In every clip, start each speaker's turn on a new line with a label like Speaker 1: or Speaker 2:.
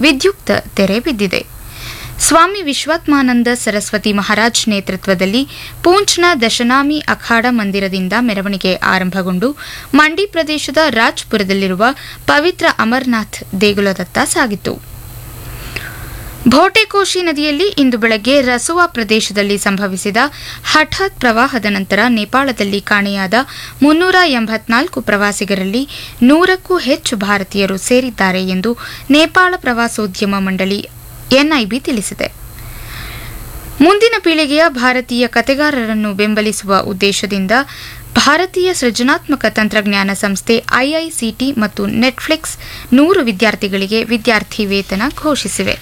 Speaker 1: ವಿದ್ಯುಕ್ತ ತೆರೆ ಬಿದ್ದಿದೆ ಸ್ವಾಮಿ ವಿಶ್ವಾತ್ಮಾನಂದ ಸರಸ್ವತಿ ಮಹಾರಾಜ್ ನೇತೃತ್ವದಲ್ಲಿ ಪೂಂಚ್ನ ದಶನಾಮಿ ಅಖಾಡ ಮಂದಿರದಿಂದ ಮೆರವಣಿಗೆ ಆರಂಭಗೊಂಡು ಮಂಡಿ ಪ್ರದೇಶದ ರಾಜ್ಪುರದಲ್ಲಿರುವ ಪವಿತ್ರ ಅಮರ್ನಾಥ್ ದೇಗುಲದತ್ತ ಸಾಗಿತು ಭೋಟೆಕೋಶಿ ನದಿಯಲ್ಲಿ ಇಂದು ಬೆಳಗ್ಗೆ ರಸುವಾ ಪ್ರದೇಶದಲ್ಲಿ ಸಂಭವಿಸಿದ ಹಠಾತ್ ಪ್ರವಾಹದ ನಂತರ ನೇಪಾಳದಲ್ಲಿ ಕಾಣೆಯಾದ ಮುನ್ನೂರ ಎಂಬತ್ನಾಲ್ಕು ಪ್ರವಾಸಿಗರಲ್ಲಿ ನೂರಕ್ಕೂ ಹೆಚ್ಚು ಭಾರತೀಯರು ಸೇರಿದ್ದಾರೆ ಎಂದು ನೇಪಾಳ ಪ್ರವಾಸೋದ್ಯಮ ಮಂಡಳಿ ಎನ್ಐಬಿ ತಿಳಿಸಿದೆ ಮುಂದಿನ ಪೀಳಿಗೆಯ ಭಾರತೀಯ ಕತೆಗಾರರನ್ನು ಬೆಂಬಲಿಸುವ ಉದ್ದೇಶದಿಂದ ಭಾರತೀಯ ಸೃಜನಾತ್ಮಕ ತಂತ್ರಜ್ಞಾನ ಸಂಸ್ಥೆ ಐಐಸಿಟಿ ಮತ್ತು ನೆಟ್ಫ್ಲಿಕ್ಸ್ ನೂರು ವಿದ್ಯಾರ್ಥಿಗಳಿಗೆ ವಿದ್ಯಾರ್ಥಿ ವೇತನ ಘೋಷಿಸಿವೆ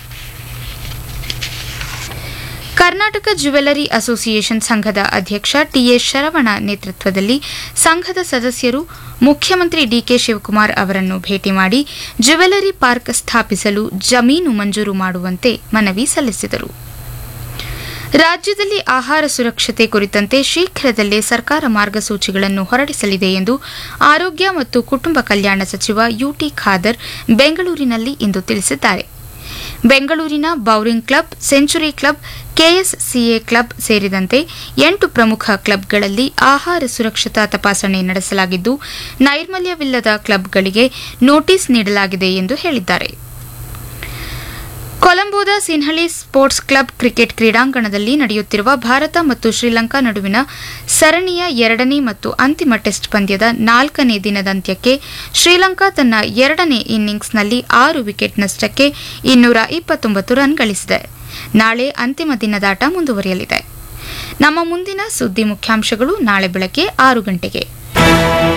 Speaker 1: ಕರ್ನಾಟಕ ಜ್ಯುವೆಲರಿ ಅಸೋಸಿಯೇಷನ್ ಸಂಘದ ಅಧ್ಯಕ್ಷ ಟಿಎಸ್ ಶರವಣ ನೇತೃತ್ವದಲ್ಲಿ ಸಂಘದ ಸದಸ್ಯರು ಮುಖ್ಯಮಂತ್ರಿ ಡಿಕೆ ಶಿವಕುಮಾರ್ ಅವರನ್ನು ಭೇಟಿ ಮಾಡಿ ಜ್ಯುವೆಲರಿ ಪಾರ್ಕ್ ಸ್ಥಾಪಿಸಲು ಜಮೀನು ಮಂಜೂರು ಮಾಡುವಂತೆ ಮನವಿ ಸಲ್ಲಿಸಿದರು ರಾಜ್ಯದಲ್ಲಿ ಆಹಾರ ಸುರಕ್ಷತೆ ಕುರಿತಂತೆ ಶೀಘ್ರದಲ್ಲೇ ಸರ್ಕಾರ ಮಾರ್ಗಸೂಚಿಗಳನ್ನು ಹೊರಡಿಸಲಿದೆ ಎಂದು ಆರೋಗ್ಯ ಮತ್ತು ಕುಟುಂಬ ಕಲ್ಯಾಣ ಸಚಿವ ಯುಟಿ ಖಾದರ್ ಬೆಂಗಳೂರಿನಲ್ಲಿ ಇಂದು ತಿಳಿಸಿದ್ದಾರೆ ಬೆಂಗಳೂರಿನ Bowring club century club KSCA club ಸೇರಿದಂತೆ ಎಂಟು ಪ್ರಮುಖ ಕ್ಲಬ್ಗಳಲ್ಲಿ ಆಹಾರ ಸುರಕ್ಷತಾ ತಪಾಸಣೆ ನಡೆಸಲಾಗಿದ್ದು ನೈರ್ಮಲ್ಯವಿಲ್ಲದ ಕ್ಲಬ್ಗಳಿಗೆ ನೋಟಿಸ್ ನೀಡಲಾಗಿದೆ ಎಂದು ಹೇಳಿದ್ದಾರೆ ಕೊಲಂಬೋದ ಸಿನ್ಹಳಿ ಸ್ಪೋರ್ಟ್ಸ್ ಕ್ಲಬ್ ಕ್ರಿಕೆಟ್ ಕ್ರೀಡಾಂಗಣದಲ್ಲಿ ನಡೆಯುತ್ತಿರುವ ಭಾರತ ಮತ್ತು ಶ್ರೀಲಂಕಾ ನಡುವಿನ ಸರಣಿಯ ಎರಡನೇ ಮತ್ತು ಅಂತಿಮ ಟೆಸ್ಟ್ ಪಂದ್ಯದ ನಾಲ್ಕನೇ ದಿನದಂತ್ಯಕ್ಕೆ ಶ್ರೀಲಂಕಾ ತನ್ನ ಎರಡನೇ ಇನ್ನಿಂಗ್ಸ್ನಲ್ಲಿ ಆರು ವಿಕೆಟ್ ನಷ್ಟಕ್ಕೆ ಇನ್ನೂರ ಇಪ್ಪತ್ತೊಂಬತ್ತು ರನ್ ಗಳಿಸಿದೆ ನಾಳೆ ಅಂತಿಮ ದಿನದಾಟ ಮುಂದುವರಿಯಲಿದೆ ನಮ್ಮ ಮುಂದಿನ ಸುದ್ದಿ ಮುಖ್ಯಾಂಶಗಳು ನಾಳೆ ಬೆಳಗ್ಗೆ ಆರು ಗಂಟೆಗೆ